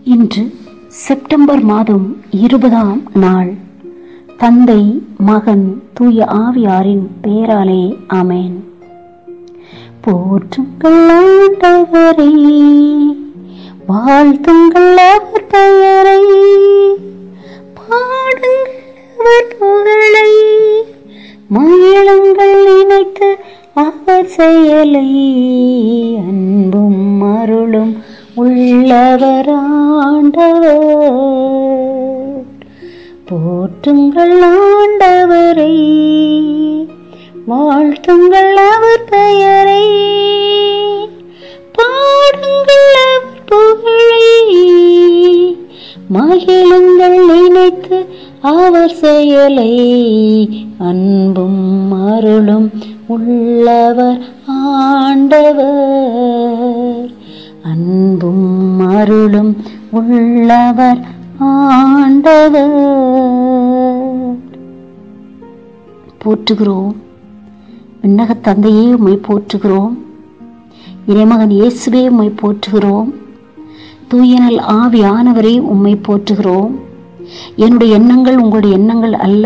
இன்று செப்டம்பர் மாதம் இருபதாம் நாள் தந்தை மகன் தூய ஆவியாரின் பெயராலே ஆமென் போற்றுங்கள் ஆண்டவரே வாழ்த்துங்கள் அவர் பெயரை பாடுங்கள் அவர் புகழை மகிழுங்கள் நினைத்து அவர் செயலை அன்பும் அருளும் உள்ளவர் ஆண்டவர் போற்றுங்கள் ஆண்டவரை வாழ்த்துங்கள் அவர் பெயரை பாடுங்கள் அவர் புகழை மகிழுங்கள் நினைத்து அவர் செயலை அன்பும் அருளும் உள்ளவர் ஆண்டவர் அன்பும் அருளும் உள்ளவர் ஆண்டவர் போற்றுகிறோம் விண்ணக தந்தையே உம்மை போற்றுகிறோம் இறைமகன் இயேசுவே உம்மை போற்றுகிறோம் தூயனல் ஆவியானவரே உம்மை போற்றுகிறோம் என்னுடைய எண்ணங்கள் உங்களுடைய எண்ணங்கள் அல்ல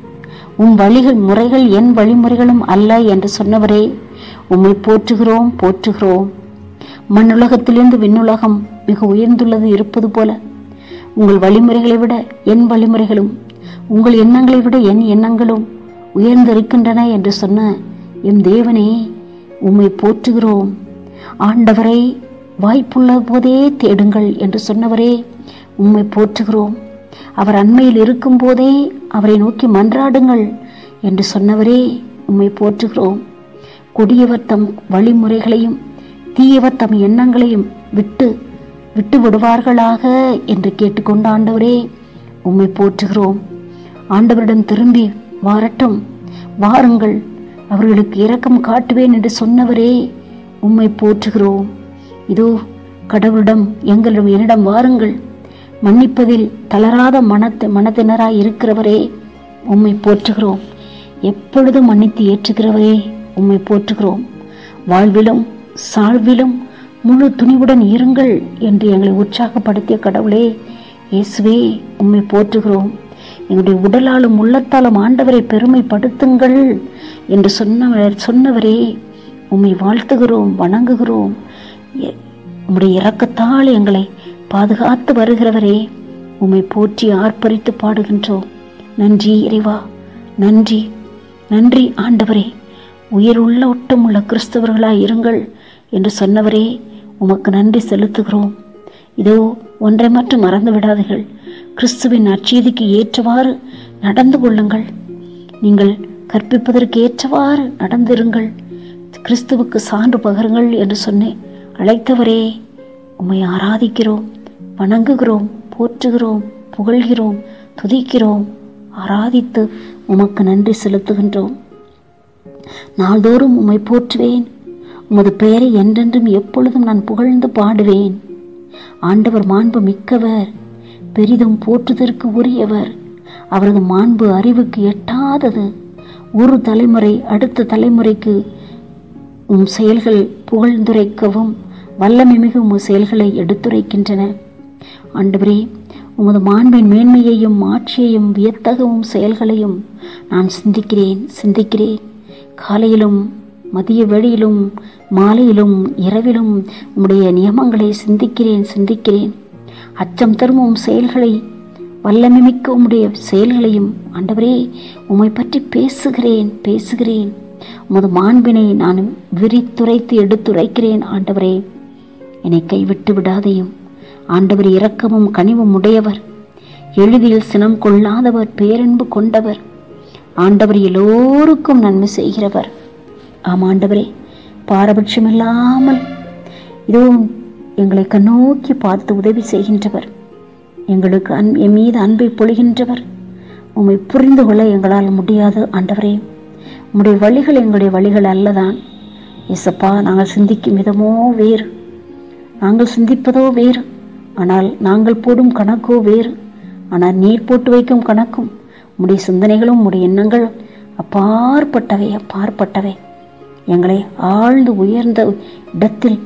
உம் வழிகள் முறைகள் என் வழிமுறைகளும் அல்ல என்று சொன்னவரே உம்மை போற்றுகிறோம் போற்றுகிறோம் மண்ணுலகத்திலிருந்து விண்ணுலகம் மிக உயர்ந்துள்ளது இருப்பது போல உங்கள் வழிமுறைகளை விட என் வழிமுறைகளும் உங்கள் எண்ணங்களை விட என் எண்ணங்களும் உயர்ந்திருக்கின்றன என்று சொன்ன எம் தேவனே உம்மை போற்றுகிறோம் ஆண்டவரை வாய்ப்புள்ள போதே தேடுங்கள் என்று சொன்னவரே உம்மை போற்றுகிறோம் அவர் அண்மையில் இருக்கும் போதே அவரை நோக்கி மன்றாடுங்கள் என்று சொன்னவரே உம்மை போற்றுகிறோம் கொடியவர் தம் வழிமுறைகளையும் தீயவர் தம் எண்ணங்களையும் விட்டு விட்டு விடுவார்களாக என்று கேட்டுக்கொண்ட ஆண்டவரே உம்மை போற்றுகிறோம் ஆண்டவரிடம் திரும்பி வாரட்டும் வாருங்கள் அவர்களுக்கு இரக்கம் காட்டுவேன் என்று சொன்னவரே உம்மை போற்றுகிறோம் இதோ கடவுளிடம் எங்களிடம் என்னிடம் வாருங்கள் மன்னிப்பதில் தளராத மனத்து மனத்தினராய் இருக்கிறவரே உம்மை போற்றுகிறோம் எப்பொழுதும் மன்னித்து ஏற்றுகிறவரே உம்மை போற்றுகிறோம் வாழ்விலும் சாழ்விலும் முழு துணிவுடன் இருங்கள் என்று எங்களை உற்சாகப்படுத்திய கடவுளே இயேசுவே உம்மை போற்றுகிறோம் எங்களுடைய உடலாலும் உள்ளத்தாலும் ஆண்டவரை பெருமைப்படுத்துங்கள் என்று சொன்னவர் சொன்னவரே உம்மை வாழ்த்துகிறோம் வணங்குகிறோம் எ- உம்முடைய இரக்கத்தால் எங்களை பாதுகாத்து வருகிறவரே உம்மை போற்றி ஆர்ப்பரித்து பாடுகின்றோம் நன்றி இறைவா நன்றி நன்றி ஆண்டவரே உயிருள்ள ஒட்டமுள்ள கிறிஸ்தவர்களாய் இருங்கள் என்று சொன்னவரே உமக்கு நன்றி செலுத்துகிறோம் இதோ ஒன்றை மட்டும் மறந்து விடாதீர்கள் கிறிஸ்துவின் நற்செய்திக்கு ஏற்றவாறு நடந்து கொள்ளுங்கள் நீங்கள் கற்பிப்பதற்கு ஏற்றவாறு நடந்திருங்கள் கிறிஸ்துவுக்கு சான்று பகருங்கள் என்று சொன்னேன் அழைத்தவரே உம்மை ஆராதிக்கிறோம் வணங்குகிறோம் போற்றுகிறோம் புகழ்கிறோம் துதிக்கிறோம் ஆராதித்து உமக்கு நன்றி செலுத்துகின்றோம் நாள்தோறும் உம்மை போற்றுவேன் உமது பெயரை என்றென்றும் எப்பொழுதும் நான் புகழ்ந்து பாடுவேன் ஆண்டவர் மாண்பு மிக்கவர் பெரிதும் போற்றுதற்கு உரியவர் அவரது மாண்பு அறிவுக்கு எட்டாதது ஒரு தலைமுறை அடுத்த தலைமுறைக்கு உம் செயல்கள் புகழ்ந்துரைக்கவும் வல்லமை மிகு உம் செயல்களை எடுத்துரைக்கின்றன ஆண்டவரே உமது மாண்பின் மேன்மையையும் ஆட்சியையும் வியத்தகவும் செயல்களையும் நான் சிந்திக்கிறேன் சிந்திக்கிறேன் காலையிலும் மதிய வேளையிலும் மாலையிலும் இரவிலும் உம்முடைய நியமங்களை சிந்திக்கிறேன் சிந்திக்கிறேன் அச்சம் தரும் உம் செயல்களை வல்லமைமிக்க உம்முடைய செயல்களையும் ஆண்டவரே உம்மை பற்றி பேசுகிறேன் பேசுகிறேன் உமது மாண்பினை நான் விரித்துரைத்து எடுத்துரைக்கிறேன் ஆண்டவரே என்னை கைவிட்டு விடாதையும் ஆண்டவர் இரக்கமும் கனிவும் உடையவர் எளிதில் சினம் கொள்ளாதவர் பேரன்பு கொண்டவர் ஆண்டவர் எல்லோருக்கும் நன்மை செய்கிறவர் ஆம் ஆண்டவரே பாரபட்சமில்லாமல் இதோ எங்களை கண்ணோக்கி பார்த்து உதவி செய்கின்றவர் எங்களுக்கு அன் என் மீது அன்பை பொழிகின்றவர் உம்மை புரிந்து கொள்ள எங்களால் முடியாது ஆண்டவரே உம்முடைய வழிகள் எங்களுடைய வழிகள் அல்லதான் இசப்பா நாங்கள் சிந்திக்கும் விதமோ வேறு நாங்கள் சிந்திப்பதோ வேறு ஆனால் நாங்கள் போடும் கணக்கோ வேறு ஆனால் நீர் போட்டு வைக்கும் கணக்கும் உம்முடைய சிந்தனைகளும் உம்முடைய எண்ணங்களும் அப்பாற்பட்டவை அப்பாற்பட்டவை எங்களை ஆழ்ந்து உயர்ந்த இடத்தில்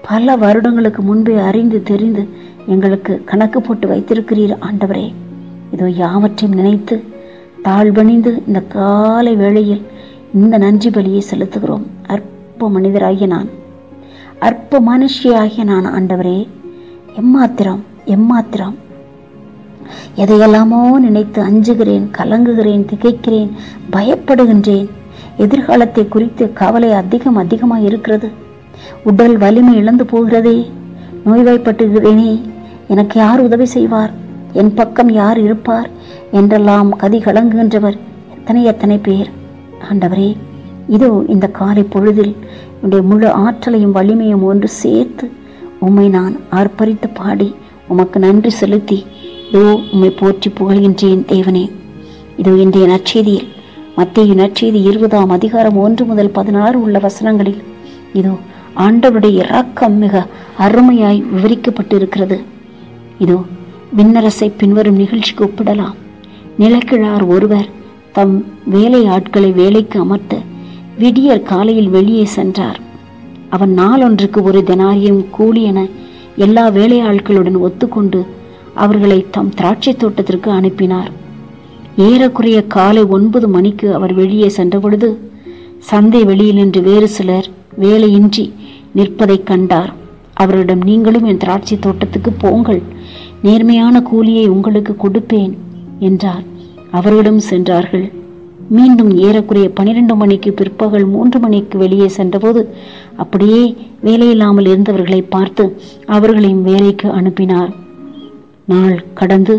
பல வருடங்களுக்கு முன்பே அறிந்து தெரிந்து எங்களுக்கு கணக்கு போட்டு வைத்திருக்கிறீர் ஆண்டவரே இதோ யாவற்றையும் நினைத்து தாழ்வணிந்து இந்த காலை வேளையில் இந்த நன்றி பலியை செலுத்துகிறோம் அற்ப மனிதராகிய நான் அற்ப மனுஷியாகிய நான் ஆண்டவரே எம்மாத்திரம் எம்மாத்திரம் எதையெல்லாமோ நினைத்து அஞ்சுகிறேன் கலங்குகிறேன் திகைக்கிறேன் பயப்படுகின்றேன் எதிர்காலத்தை குறித்து கவலை அதிகம் அதிகமாக இருக்கிறது உடல் வலிமை இழந்து போகிறதே நோய்வாய்ப்பட்டுகிறேனே எனக்கு யார் உதவி செய்வார் என் பக்கம் யார் இருப்பார் என்றெல்லாம் கதி கலங்குகின்றவர் எத்தனை எத்தனை பேர் ஆண்டவரே இதோ இந்த காலை பொழுதில் என்னுடைய முழு ஆற்றலையும் வலிமையும் ஒன்று சேர்த்து உம்மை நான் ஆர்ப்பரித்து பாடி உமக்கு நன்றி செலுத்தி இதோ உம்மை போற்றி புகழ்கின்றேன் தேவனே இதோ இன்றைய நற்செய்தியில் மத்திய நற்செய்தி இருபதாம் அதிகாரம் ஒன்று முதல் பதினாறு உள்ள வசனங்களில் இதோ ஆண்டவருடைய இரக்கம் மிக அருமையாய் விவரிக்கப்பட்டிருக்கிறது இதோ விண்ணரசை பின்வரும் நிகழ்ச்சிக்கு ஒப்பிடலாம் நிலக்கிழார் ஒருவர் தம் வேலை ஆட்களை வேலைக்கு அமர்த்த விடியற் காலையில் வெளியே சென்றார் அவன் நாளொன்றுக்கு ஒரு தினாரியம் கூலி என எல்லா வேலையாட்களுடன் ஒத்துக்கொண்டு அவர்களை தம் திராட்சை தோட்டத்திற்கு அனுப்பினார் ஏறக்குறைய காலை ஒன்பது மணிக்கு அவர் வெளியே சென்றபொழுது சந்தை வெளியில் நின்று வேறு சிலர் வேலையின்றி நிற்பதைக் கண்டார் அவரிடம் நீங்களும் என் திராட்சை தோட்டத்துக்கு போங்கள் நேர்மையான கூலியை உங்களுக்கு கொடுப்பேன் என்றார் அவர்களிடம் சென்றார்கள் மீண்டும் ஏறக்குறைய பனிரெண்டு மணிக்கு பிற்பகல் மூன்று மணிக்கு வெளியே சென்றபோது அப்படியே வேலையில்லாமல் இருந்தவர்களை பார்த்து அவர்களையும் வேலைக்கு அனுப்பினார் நாள் கடந்து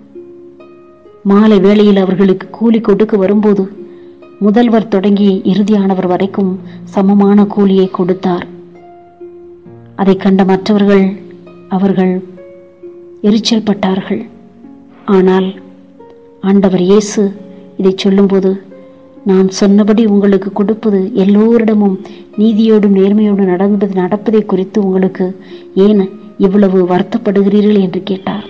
மாலை வேளையில் அவர்களுக்கு கூலி கொடுக்க வரும்போது முதல்வர் தொடங்கி இறுதியானவர் வரைக்கும் சமமான கூலியை கொடுத்தார் அதை கண்ட மற்றவர்கள் அவர்கள் எரிச்சல் பட்டார்கள் ஆனால் ஆண்டவர் இயேசு இதை சொல்லும்போது நான் சொன்னபடி உங்களுக்கு கொடுப்பது எல்லோரிடமும் நீதியோடும் நேர்மையோடும் நடந்தது நடப்பதை குறித்து உங்களுக்கு ஏன் இவ்வளவு வருத்தப்படுகிறீர்கள் என்று கேட்டார்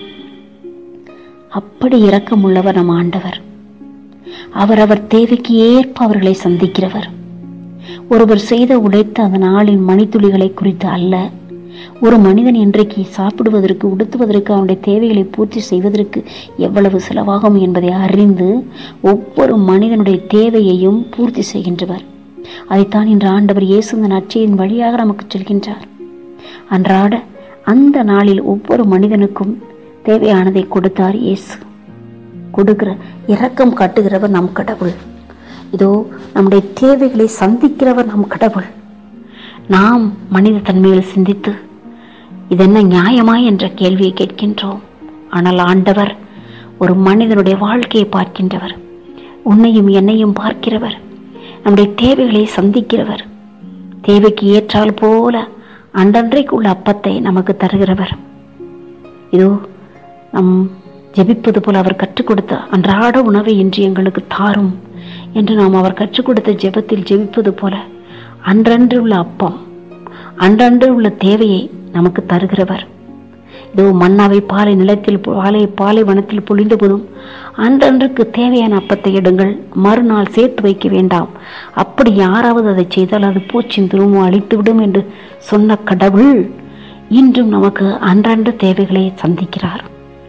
அப்படி இரக்கமுள்ளவர் நம் ஆண்டவர் அவர் அவர் தேவைக்கு ஏற்ப அவர்களை சந்திக்கிறவர் ஒருவர் செய்த உடைத்த அந்த நாளின் மணித்துளிகளை குறித்து அல்ல ஒரு மனிதன் இன்றைக்கு சாப்பிடுவதற்கு உடுத்துவதற்கு அவனுடைய தேவைகளை பூர்த்தி செய்வதற்கு எவ்வளவு செலவாகும் என்பதை அறிந்து ஒவ்வொரு மனிதனுடைய தேவையையும் பூர்த்தி செய்கின்றவர் அதைத்தான் இன்று ஆண்டவர் இயேசு இந்த நற்செய்தியின் வழியாக நமக்கு சொல்கின்றார் அன்றாட அந்த நாளில் ஒவ்வொரு மனிதனுக்கும் தேவையானதை கொடுத்தார் இயேசு கொடுக்கிற இரக்கம் காட்டுகிறவர் நம் கடவுள் இதோ நம்முடைய தேவைகளை சந்திக்கிறவர் நம் கடவுள் நாம் மனித தன்மையில் சிந்தித்து இதென்ன நியாயமா என்ற கேள்வியை கேட்கின்றோம் ஆனால் ஆண்டவர் ஒரு மனிதனுடைய வாழ்க்கையை பார்க்கின்றவர் உன்னையும் என்னையும் பார்க்கிறவர் நம்முடைய தேவைகளை சந்திக்கிறவர் தேவைக்கு ஏற்றால் போல அன்றன்றைக்கு உள்ள அப்பத்தை நமக்கு தருகிறவர் இதோ நம் ஜெபிப்பது போல அவர் கற்றுக் கொடுத்த அன்றாட உணவை இன்று எங்களுக்கு தாரும் என்று நாம் அவர் கற்றுக் கொடுத்த ஜெபத்தில் ஜெபிப்பது போல அன்றன்று உள்ள அப்பம் அன்றன்று உள்ள தேவையை நமக்கு தருகிறவர் இதோ மன்னாவை பாலை நிலத்தில் பாலை பாலை வனத்தில் பொழிந்த போதும் அன்றன்றுக்கு தேவையான அப்பத்தை எடுங்கள் மறுநாள் சேர்த்து வைக்க வேண்டாம் அப்படி யாராவது அதை செய்தால் அது பூச்சின் துருவம் அழித்துவிடும் என்று சொன்ன கடவுள் இன்றும் நமக்கு அன்றன்று தேவைகளை சந்திக்கிறார்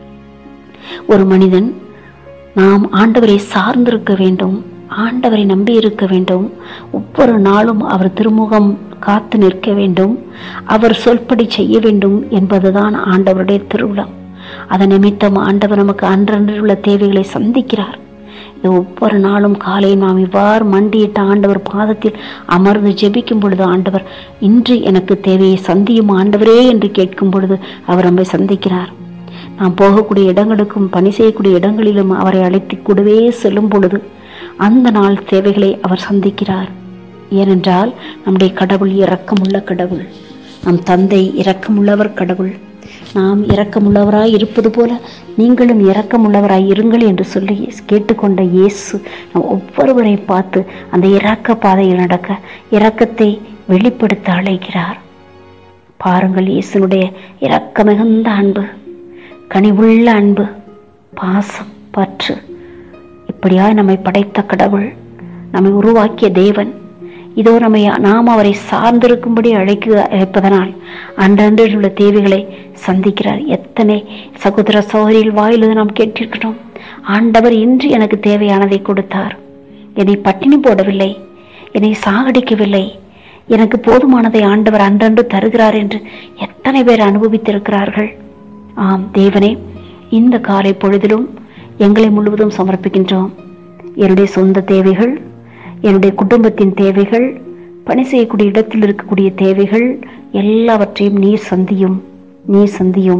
ஒரு மனிதன் நாம் ஆண்டவரை சார்ந்திருக்க வேண்டும் ஆண்டவரை நம்பி இருக்க வேண்டும் ஒவ்வொரு நாளும் அவர் திருமுகம் காத்து நிற்க வேண்டும் அவர் சொல்படி செய்ய வேண்டும் என்பதுதான் ஆண்டவருடைய திருவிழம் அதன் நிமித்தம் ஆண்டவர் நமக்கு அன்றன்று உள்ள தேவைகளை சந்திக்கிறார் இது ஒவ்வொரு நாளும் காலை நாம் இவ்வாறு மண்டியிட்ட ஆண்டவர் பாதத்தில் அமர்ந்து ஜெபிக்கும் பொழுது ஆண்டவர் இன்று எனக்கு தேவையை சந்தியும் ஆண்டவரே என்று கேட்கும் பொழுது அவர் நம்மை சந்திக்கிறார் நாம் போகக்கூடிய இடங்களுக்கும் பணி செய்யக்கூடிய இடங்களிலும் அவரை அழைத்து கூடவே செல்லும் பொழுது அந்த நாள் தேவைகளை அவர் சந்திக்கிறார் ஏனென்றால் நம்முடைய கடவுள் இரக்கமுள்ள கடவுள் நம் தந்தை இரக்கமுள்ளவர் கடவுள் நாம் இரக்கமுள்ளவராய் இருப்பது போல நீங்களும் இரக்கமுள்ளவராய் இருங்கள் என்று சொல்லி கேட்டுக்கொண்ட இயேசு நம் ஒவ்வொருவரை பார்த்து அந்த இரக்க பாதையில் நடக்க இரக்கத்தை வெளிப்படுத்த அழைக்கிறார் பாருங்கள் இயேசுனுடைய இரக்க மிகுந்த அன்பு கனிவுள்ள அன்பு பாசம் பற்று இப்படியாய் நம்மை படைத்த கடவுள் நம்மை உருவாக்கிய தேவன் இதோ நம்மை நாம் அவரை சார்ந்திருக்கும்படி அழைக்க அழைப்பதனால் அன்றன்று உள்ள தேவைகளை சந்திக்கிறார் எத்தனை சகோதர சகோதரிகள் வாயிலிருந்து நாம் கேட்டிருக்கிறோம் ஆண்டவர் இன்று எனக்கு தேவையானதை கொடுத்தார் என்னை பட்டினி போடவில்லை என்னை சாகடிக்கவில்லை எனக்கு போதுமானதை ஆண்டவர் அன்றன்று தருகிறார் என்று எத்தனை பேர் அனுபவித்திருக்கிறார்கள் ஆம் தேவனே இந்த காலை பொழுதிலும் எங்களை முழுவதும் சமர்ப்பிக்கின்றோம் என்னுடைய சொந்த தேவைகள் என்னுடைய குடும்பத்தின் தேவைகள் பணி செய்யக்கூடிய இடத்தில் இருக்கக்கூடிய தேவைகள் எல்லாவற்றையும் நீர் சந்தியும் நீர் சந்தியும்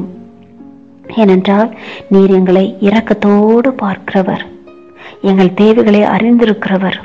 ஏனென்றால் நீர் எங்களை இரக்கத்தோடு பார்க்கிறவர் எங்கள் தேவைகளை அறிந்திருக்கிறவர்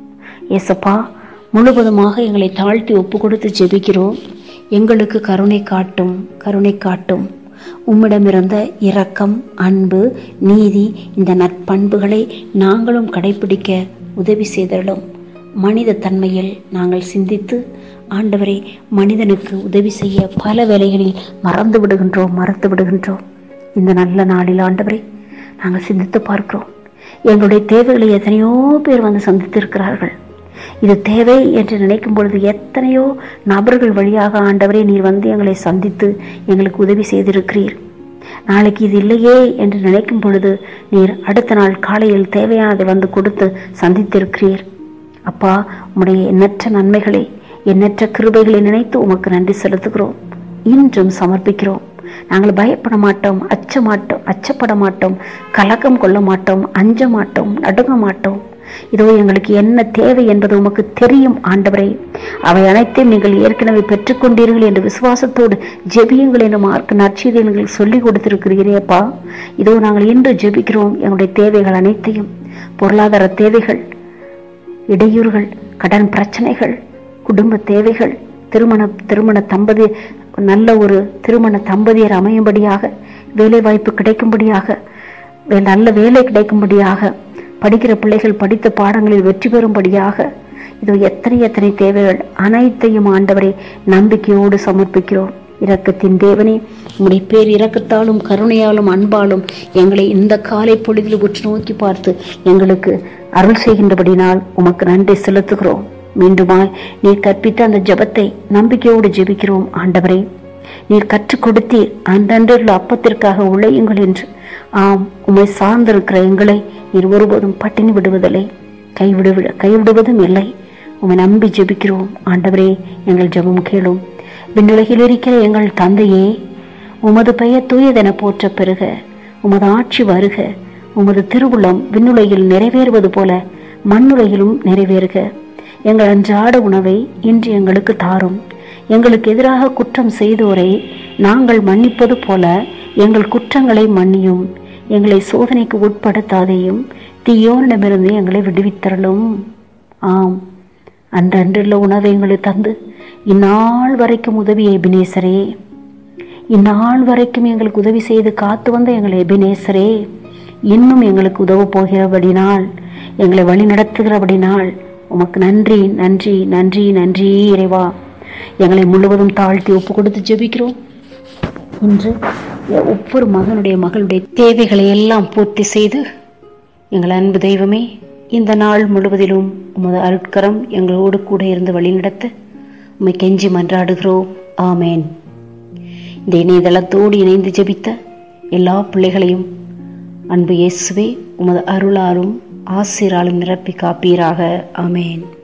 ஏசப்பா முழுவதுமாக எங்களை தாழ்த்தி ஒப்பு கொடுத்து ஜெபிக்கிறோம் எங்களுக்கு கருணை காட்டும் கருணை காட்டும் உம்மிடமிருந்த இரக்கம் அன்பு நீதி இந்த நற்பண்புகளை நாங்களும் கடைபிடிக்க உதவி செய்தலும் மனித தன்மையில் நாங்கள் சிந்தித்து ஆண்டவரை மனிதனுக்கு உதவி செய்ய பல வேலைகளில் மறந்து விடுகின்றோம் மறந்து விடுகின்றோம் இந்த நல்ல நாளில் ஆண்டவரை நாங்கள் சிந்தித்து பார்க்கிறோம் எங்களுடைய தேவைகளை எத்தனையோ பேர் வந்து சந்தித்திருக்கிறார்கள் இது தேவை என்று நினைக்கும் பொழுது எத்தனையோ நபர்கள் வழியாக ஆண்டவரே நீர் வந்து எங்களை சந்தித்து எங்களுக்கு உதவி செய்திருக்கிறீர் நாளைக்கு இது இல்லையே என்று நினைக்கும் பொழுது நீர் அடுத்த நாள் காலையில் தேவையானதை வந்து கொடுத்து சந்தித்திருக்கிறீர் அப்பா உம்முடைய எண்ணற்ற நன்மைகளை எண்ணற்ற கிருபைகளை நினைத்து உமக்கு நன்றி செலுத்துகிறோம் இன்றும் சமர்ப்பிக்கிறோம் நாங்கள் பயப்பட மாட்டோம் அச்ச மாட்டோம் அச்சப்பட மாட்டோம் கலக்கம் கொள்ள மாட்டோம் அஞ்ச மாட்டோம் நடுங்க மாட்டோம் இதோ எங்களுக்கு என்ன தேவை என்பது உமக்கு தெரியும் ஆண்டவரே அவை அனைத்தையும் நீங்கள் ஏற்கனவே பெற்றுக்கொண்டீர்கள் என்று விசுவாசத்தோடு ஜெபியுங்கள் என்று மார்க் நற்செய்தி எங்களுக்கு சொல்லிக் கொடுத்திருக்கிறீரேப்பா இதோ நாங்கள் இன்று ஜெபிக்கிறோம் எங்களுடைய தேவைகள் அனைத்தையும் பொருளாதார தேவைகள் இடையூறுகள் கடன் பிரச்சனைகள் குடும்ப தேவைகள் திருமண திருமண தம்பதி நல்ல ஒரு திருமண தம்பதியர் அமையும்படியாக வேலை வாய்ப்பு கிடைக்கும்படியாக வே- நல்ல வேலை கிடைக்கும்படியாக படிக்கிற பிள்ளைகள் படித்த பாடங்களில் வெற்றி பெறும்படியாக இதோ எத்தனை எத்தனை தேவைகள் அனைத்தையும் ஆண்டவரை நம்பிக்கையோடு சமர்ப்பிக்கிறோம் இரக்கத்தின் தேவனே உம்முடைய பேர் இரக்கத்தாலும் கருணையாலும் அன்பாலும் எங்களை இந்த காலை பொழுதில் உற்று நோக்கி பார்த்து எங்களுக்கு அருள் செய்கின்றபடினால் உமக்கு நன்றி செலுத்துகிறோம் மீண்டுமாய் நீர் கற்பித்த அந்த ஜெபத்தை நம்பிக்கையோடு ஜெபிக்கிறோம் ஆண்டவரே நீர் கற்றுக் கொடுத்தீர் அன்றன்றுள்ள அப்பத்திற்காக உழையுங்கள் என்று ஆம் உம்மை சார்ந்திருக்கிற எங்களை நீர் ஒருபோதும் பட்டினி விடுவதில்லை கைவிடு கைவிடுவதும் இல்லை உம்மை நம்பி ஜெபிக்கிறோம் ஆண்டவரே எங்கள் ஜெபம் கேளும் விண்ணுலகில் இருக்கிற எங்கள் தந்தையே உமது பெயர் தூயதென போற்ற பெறுக உமது ஆட்சி வருக உமது திருவுளம் விண்ணுலகில் நிறைவேறுவது போல மண்ணுலகிலும் நிறைவேறுக எங்கள் அன்றாட உணவை இன்று எங்களுக்கு தாரும் எங்களுக்கு எதிராக குற்றம் செய்தோரை நாங்கள் மன்னிப்பது போல எங்கள் குற்றங்களை மன்னியும் எங்களை சோதனைக்கு உட்படுத்தாதையும் தீயோனிடமிருந்து எங்களை விடுவித்தரலும் ஆம் அன்றன்றுள்ள உணவை எங்களுக்கு தந்து இந்நாள் வரைக்கும் உதவி எபினேசரே இந்நாள் வரைக்கும் எங்களுக்கு உதவி செய்து காத்து வந்த எங்கள் எபினேசரே இன்னும் எங்களுக்கு உதவ போகிறபடினால் எங்களை வழி நடத்துகிறபடினால் உமக்கு நன்றி நன்றி நன்றி நன்றி இறைவா எங்களை முழுவதும் தாழ்த்தி ஒப்பு கொடுத்து ஜெபிக்கிறோம் இன்று ஒவ்வொரு மகனுடைய மகளுடைய தேவைகளை எல்லாம் பூர்த்தி செய்து எங்கள் அன்பு தெய்வமே இந்த நாள் முழுவதிலும் உமது அருட்கரம் எங்களோடு கூட இருந்து வழிநடத்த உம்மை கெஞ்சி மன்றாடுகிறோம் ஆமேன் இந்த இணையதளத்தோடு இணைந்து ஜெபித்த எல்லா பிள்ளைகளையும் அன்பு இயேசுவே உமது அருளாலும் ஆசிராலும் நிரப்பி காப்பீராக ஆமேன்